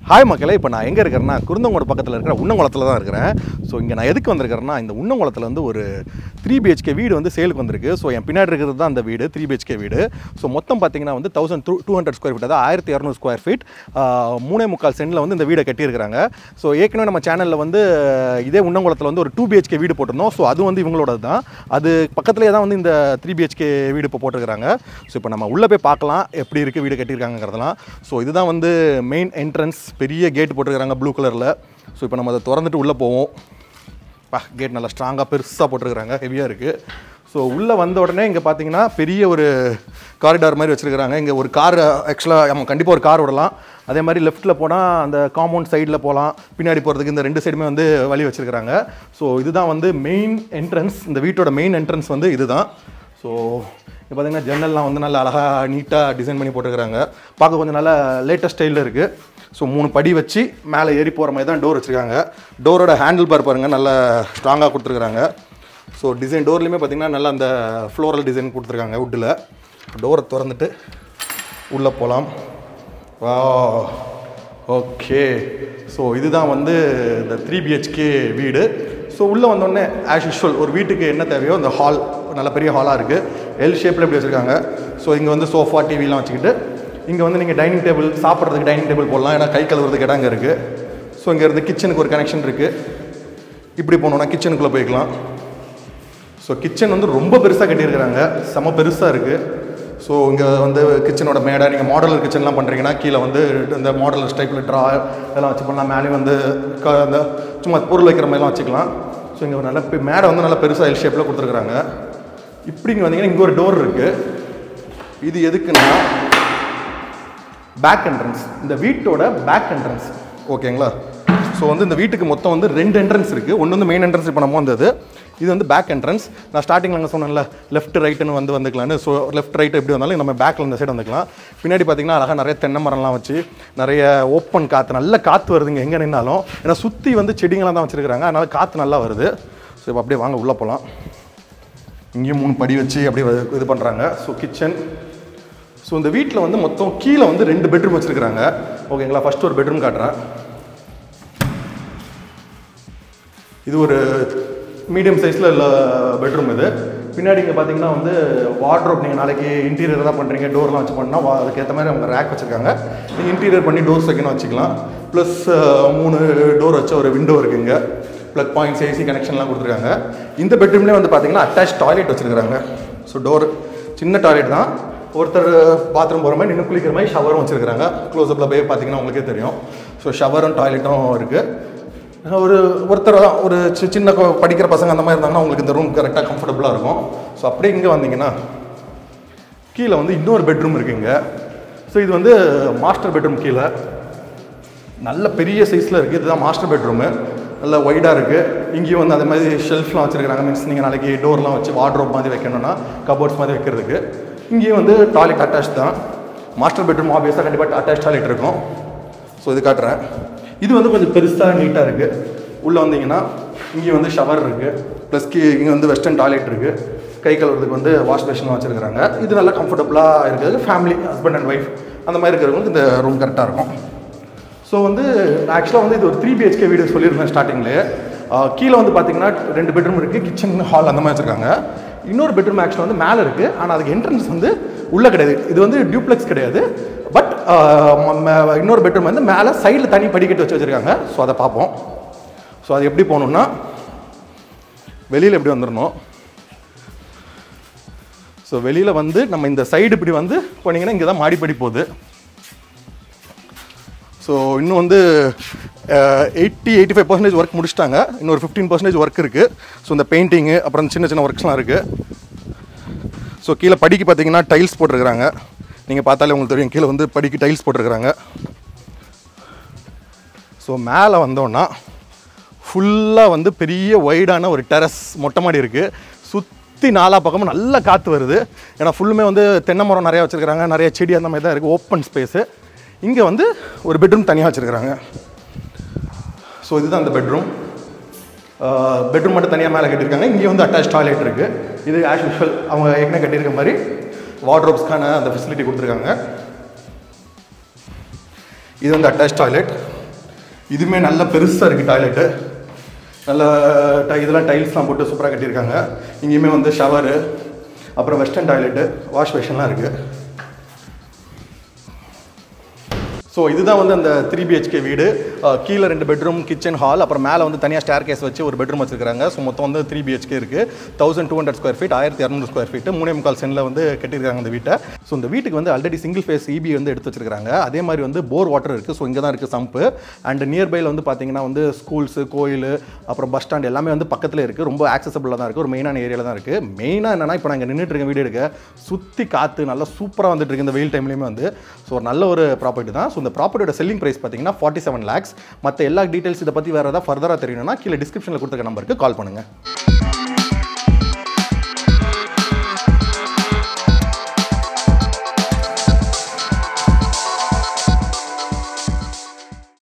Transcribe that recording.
hi மக்களே இப்போ நான் எங்கே இருக்கிறேன்னா குருந்தங்குளம் பக்கத்தில் இருக்கிற உண்ணங்குளத்தில் தான் இருக்கிறேன் ஸோ இங்கே நான் எதுக்கு வந்திருக்கிறேன்னா இந்த உண்ணங்குளத்தில் வந்து ஒரு த்ரீ பிஹெச்கே வீடு வந்து சேலுக்கு வந்திருக்கு ஸோ என் பின்னாடி இருக்கிறது தான் அந்த வீடு த்ரீ பிஹெச்கே வீடு ஸோ மொத்தம் பார்த்தீங்கன்னா வந்து thousand two two hundred square feet அதாவது ஆயிரத்தி இரநூறு ஸ்கொயர் ஃபீட் மூணே முக்கால் சென்டில் வந்து இந்த வீடை கட்டியிருக்கிறாங்க ஸோ ஏற்கனவே நம்ம சேனலில் வந்து இதே உண்ணங்குளத்தில் வந்து ஒரு டூ பிஹெச்கே வீடு போட்டிருந்தோம் ஸோ அது வந்து இவங்களோடது தான் அது பக்கத்துலேயே தான் வந்து இந்த த்ரீ பிஹெச்கே வீடு இப்போ போட்டிருக்கிறாங்க ஸோ இப்போ நம்ம உள்ளே போய் பார்க்கலாம் எப்படி இருக்குது வீடு கட்டியிருக்காங்கிறதெல்லாம் ஸோ இதுதான் வந்து மெயின் என்ட்ரன்ஸ் பெரிய கேட் போட்டிருக்கிறாங்க ப்ளூ கலரில் ஸோ இப்போ நம்ம அதை திறந்துட்டு உள்ளே போவோம் பா கேட் நல்லா ஸ்ட்ராங்காக பெருசாக போட்டிருக்கிறாங்க ஹெவியாக இருக்குது ஸோ உள்ளே வந்த உடனே இங்கே பார்த்தீங்கன்னா பெரிய ஒரு காரிடார் மாதிரி வச்சுருக்கிறாங்க இங்கே ஒரு கார் ஆக்சுவலாக நம்ம கண்டிப்பாக ஒரு கார் விடலாம் அதே மாதிரி லெஃப்ட்டில் போனால் அந்த காம்பவுண்ட் சைடில் போகலாம் பின்னாடி போகிறதுக்கு இந்த ரெண்டு சைடுமே வந்து வழி வச்சுருக்கிறாங்க ஸோ இதுதான் வந்து மெயின் என்ட்ரன்ஸ் இந்த வீட்டோட மெயின் என்ட்ரன்ஸ் வந்து இதுதான் ஸோ இப்போ பார்த்தீங்கன்னா ஜன்னல்லாம் வந்து நல்லா அழகாக நீட்டாக டிசைன் பண்ணி போட்டிருக்கிறாங்க பார்க்க கொஞ்சம் நல்லா லேட்டஸ்ட் ஸ்டைலில் இருக்குது ஸோ மூணு படி வச்சு மேலே ஏறி போகிற மாதிரி தான் டோர் வச்சுருக்காங்க டோரோட ஹேண்டில் பார் பாருங்கள் நல்லா ஸ்ட்ராங்காக கொடுத்துருக்குறாங்க ஸோ டிசைன் டோர்லேயுமே பார்த்தீங்கன்னா நல்லா அந்த ஃப்ளோரல் டிசைன் கொடுத்துருக்காங்க வுட்டில் டோரை திறந்துட்டு உள்ளே போகலாம் வா ஓகே ஸோ இதுதான் வந்து இந்த த்ரீ பிஹெச்கே வீடு ஸோ உள்ளே வந்தோடனே ஆஸ் யூஷுவல் ஒரு வீட்டுக்கு என்ன தேவையோ இந்த ஹால் நல்ல பெரிய ஹாலாக இருக்குது எல் ஷேப்பில் இப்படி வச்சுருக்காங்க ஸோ இங்கே வந்து சோஃபா டிவிலாம் வச்சுக்கிட்டு இங்கே வந்து நீங்கள் டைனிங் டேபிள் சாப்பிட்றதுக்கு டைனிங் டேபிள் போடலாம் ஏன்னா கை கழுவுறதுக்கு இடம் அங்கே இருக்குது ஸோ இங்கே இருந்து கிச்சனுக்கு ஒரு கனெக்ஷன் இருக்குது இப்படி போனோன்னா கிச்சனுக்குள்ளே போய்க்கலாம் ஸோ கிச்சன் வந்து ரொம்ப பெருசாக கட்டியிருக்கிறாங்க செம பெருசாக இருக்குது ஸோ இங்கே வந்து கிச்சனோட மேடை நீங்கள் மாடலர் கிச்சன்லாம் பண்ணுறீங்கன்னா கீழே வந்து இந்த மாடலர் டைப்பில் ட்ரா இதெல்லாம் வச்சு பண்ணலாம் மேலே வந்து க அந்த சும்மா பொருள் வைக்கிற மாதிரிலாம் வச்சுக்கலாம் ஸோ இங்கே ஒரு நல்ல பெ- மேடை வந்து நல்லா பெருசாக எல் ஷேப்பில் கொடுத்துருக்குறாங்க இப்படி இங்கே வந்தீங்கன்னா இங்கே ஒரு டோர் இருக்குது இது எதுக்குன்னா பேக் என்ட்ரன்ஸ் இந்த வீட்டோட பேக் என்ட்ரன்ஸ் ஓகேங்களா ஸோ வந்து இந்த வீட்டுக்கு மொத்தம் வந்து ரெண்டு என்ட்ரன்ஸ் இருக்குது ஒன்று வந்து மெயின் என்ட்ரன்ஸ் இப்போ நம்ம வந்தது இது வந்து பேக் என்ட்ரன்ஸ் நான் ஸ்டார்டிங்கில் அங்கே சொன்னேன்ல லெஃப்ட் ரைட்டுன்னு வந்து வந்துக்கலான்னு ஸோ லெஃப்ட் ரைட் எப்படி வந்தாலும் நம்ம பேக்கில் இந்த சைடு வந்துக்கலாம் பின்னாடி பார்த்தீங்கன்னா அழகாக நிறைய தென்னை மரம்லாம் வச்சு நிறைய ஓப்பன் காற்று நல்ல காற்று வருதுங்க எங்கே நின்னாலும் ஏன்னா சுற்றி வந்து செடிங்களாம் தான் வச்சுருக்காங்க அதனால் காற்று நல்லா வருது ஸோ இப்போ அப்படியே வாங்க உள்ளே போகலாம் இங்கேயும் மூணு படி வச்சு அப்படியே வ- இது பண்ணுறாங்க ஸோ கிச்சன் ஸோ இந்த வீட்டில் வந்து மொத்தம் கீழே வந்து ரெண்டு பெட்ரூம் வச்சுருக்காங்க ஓகேங்களா ஃபர்ஸ்ட் ஒரு பெட்ரூம் காட்டுறேன் இது ஒரு மீடியம் சைஸில் உள்ள பெட்ரூம் இது பின்னாடி இங்கே பார்த்தீங்கன்னா வந்து வார்ட்ரோப் நீங்கள் நாளைக்கு இன்டீரியர் தான் பண்ணுறீங்க டோர்லாம் வச்சு பண்ணால் வா அதுக்கேற்ற மாதிரி அவங்க ரேக் வச்சுருக்காங்க நீங்கள் இன்டீரியர் பண்ணி டோர்ஸ் வைக்கணும் வச்சுக்கலாம் ப்ளஸ் மூணு டோர் வச்ச ஒரு விண்டோ இருக்குங்க ப்ளக் பாயிண்ட்ஸ் ஏசி கனெக்ஷன்லாம் கொடுத்துருக்காங்க இந்த பெட்ரூம்லேயே வந்து பார்த்தீங்கன்னா அட்டாச் டாய்லெட் வச்சுருக்காங்க ஸோ டோர் சின்ன டாய்லெட் தான் ஒருத்தர் பாத்ரூம் போகிற மாதிரி நின்று குளிக்கிற மாதிரி ஷவரும் வச்சுருக்காங்க க்ளோஸ்அப்பில் போய் பார்த்தீங்கன்னா உங்களுக்கே தெரியும் ஸோ ஷவரும் டாய்லெட்டும் இருக்குது ஒரு ஒருத்தர் தான் ஒரு சி- சின்ன கொ- படிக்கிற பசங்க அந்த மாதிரி இருந்தாங்கன்னா உங்களுக்கு இந்த ரூம் கரெக்டாக கம்ஃபர்டபுளாக இருக்கும் ஸோ அப்படியே இங்கே வந்தீங்கன்னா கீழே வந்து இன்னொரு பெட்ரூம் இருக்குங்க ஸோ இது வந்து மாஸ்டர் பெட்ரூம் கீழே நல்ல பெரிய சைஸில் இருக்குது இதுதான் மாஸ்டர் பெட்ரூமு நல்ல ஒய்டாக இருக்குது இங்கேயும் வந்து அதே மாதிரி ஷெல்ஃப்லாம் வச்சுருக்காங்க மீன்ஸ் நீங்கள் நாளைக்கு டோர்லாம் வச்சு வார்ட்ரோப் மாதிரி வைக்கணும்னா கபோர்ட்ஸ் மாதிரி வைக்கிறதுக்கு இங்கேயும் வந்து டாய்லெட் அட்டாச் தான் மாஸ்டர் பெட்ரூம் ஆப்வியஸாக கண்டிப்பாக அட்டாச் டாய்லெட் இருக்கும் ஸோ இது காட்டுறேன் இது வந்து கொஞ்சம் பெருசாக நீட்டாக இருக்குது உள்ளே வந்தீங்கன்னா இங்கேயும் வந்து ஷவர் இருக்குது ப்ளஸ் கீ இங்கே வந்து வெஸ்டர்ன் டாய்லெட் இருக்குது கை கழுவுறதுக்கு வந்து வாஷ் பேஷன் வச்சுருக்காங்க இது நல்லா கம்ஃபர்டபுளாக இருக்குது ஃபேமிலி ஹஸ்பண்ட் அண்ட் ஒய்ஃப் அந்த மாதிரி இருக்கிறவங்களுக்கு இந்த ரூம் கரெக்டாக இருக்கும் ஸோ வந்து ஆக்சுவலாக வந்து இது ஒரு த்ரீ பிஹெச்கே வீடு சொல்லியிருந்தேன் ஸ்டார்டிங்லேயே கீழே வந்து பார்த்தீங்கன்னா ரெண்டு பெட்ரூம் இருக்குது கிச்சன் ஹால் அந்த மாதிரி வச்சுருக்காங்க இன்னொரு பெட்ரூம் ஆக்சுவலாக வந்து மேலே இருக்குது ஆனால் அதுக்கு என்ட்ரன்ஸ் வந்து உள்ளே கிடையாது இது வந்து டியூப்ளெக்ஸ் கிடையாது பட் இன்னொரு பெட்ரூம் வந்து மேலே சைடில் தனி படிக்கட்டு வச்சு வச்சுருக்காங்க ஸோ அதை பார்ப்போம் ஸோ அது எப்படி போகணுன்னா வெளியில் எப்படி வந்துடணும் ஸோ வெளியில் வந்து நம்ம இந்த சைடு இப்படி வந்து போனீங்கன்னா இங்கே தான் மாடிப்படி போகுது ஸோ இன்னும் வந்து eighty eighty five percentage work முடிச்சிட்டாங்க இன்னொரு ஃபிஃப்டீன் பர்சன்டேஜ் ஒர்க் இருக்குது ஸோ இந்த பெயிண்டிங்கு அப்புறம் சின்ன சின்ன ஒர்க்ஸ்லாம் இருக்குது ஸோ கீழே படிக்கு பார்த்தீங்கன்னா டைல்ஸ் போட்டிருக்கிறாங்க நீங்கள் பார்த்தாலே உங்களுக்கு தெரியும் கீழே வந்து படிக்கு டைல்ஸ் போட்டிருக்கிறாங்க ஸோ மேலே வந்தோன்னா ஃபுல்லாக வந்து பெரிய ஒய்டான ஒரு டெரஸ் மொட்டை மாடி இருக்குது சுற்றி நாலா பக்கமும் நல்ல காற்று வருது ஏன்னா ஃபுல்லுமே வந்து தென்னை மரம் நிறையா வச்சுருக்காங்க நிறைய செடி அந்த மாதிரி தான் இருக்குது ஓப்பன் ஸ்பேஸு இங்கே வந்து ஒரு பெட்ரூம் தனியாக வச்சுருக்காங்க ஸோ இதுதான் அந்த பெட்ரூம் பெட்ரூம் மட்டும் தனியாக மேலே கட்டியிருக்காங்க இங்கே வந்து அட்டாச் டாய்லெட் இருக்குது இது ஆஸ் யூஷுவல் அவங்க ஏற்கனவே கட்டியிருக்க மாதிரி வார்ட்ரோப்ஸ்க்கான அந்த ஃபெசிலிட்டி கொடுத்துருக்காங்க இது வந்து அட்டாச் டாய்லெட் இதுவுமே நல்ல பெருசாக இருக்குது டாய்லெட்டு நல்ல டை இதெல்லாம் டைல்ஸ்லாம் போட்டு சூப்பராக கட்டியிருக்காங்க இங்கேயுமே வந்து ஷவரு அப்புறம் வெஸ்டர்ன் டாய்லெட்டு வாஷ் பேஷன்லாம் இருக்குது ஸோ இதுதான் வந்து அந்த த்ரீ பிஹெச்கே வீடு அஹ் கீழே ரெண்டு பெட்ரூம் கிச்சன் ஹால் அப்புறம் மேலே வந்து தனியாக ஸ்டேர் கேஸ் வச்சு ஒரு பெட்ரூம் வச்சிருக்காங்க ஸோ மொத்தம் வந்து த்ரீ பிஹெச்கே இருக்குது thousand two hundred square feet ஆயிரத்தி இரநூறு ஸ்கொயர் ஃபீட் மூணே முக்கால் சென்டில் வந்து கட்டியிருக்காங்க இந்த வீட்டை ஸோ இந்த வீட்டுக்கு வந்து ஆல்ரெடி சிங்கிள் ஃபேஸ் இபி வந்து எடுத்து வச்சிருக்காங்க அதே மாதிரி வந்து போர் வாட்டர் இருக்குது ஸோ இங்கே தான் இருக்குது சம்பு அண்ட் நியர்பையில் வந்து பார்த்தீங்கன்னா வந்து ஸ்கூல்ஸு கோயில் அப்புறம் பஸ் ஸ்டாண்ட் எல்லாமே வந்து பக்கத்தில் இருக்குது ரொம்ப ஆக்சசபிளாக தான் இருக்குது ஒரு மெயினான ஏரியாவில் தான் இருக்குது மெயினாக என்னன்னா இப்போ நாங்கள் நின்றுட்டு இருக்க வீடு எடுக்க சுற்றி காற்று நல்லா சூப்பராக வந்துட்டு இருக்கு இந்த வெயில் டைம்லையுமே வந்து ஸோ ஒரு நல்ல ஒரு ப்ராப்பர்ட்டி தான் ஸோ இந்த ப்ராப்பர்ட்டியோட செல்லிங் ப்ரைஸ் பார்த்தீங்கன்னா ஃபார்ட்டி செவன் லேக்ஸ் மற்ற எல்லா டீட்டெயில்ஸ் இதை பற்றி வேறு ஏதாவது ஃபர்தராக தெரியணும்னா கீழே டிஸ்கிரிப்ஷனில் கொடுத்துருக்க நம்பருக்கு கால் பண்ணுங்கள்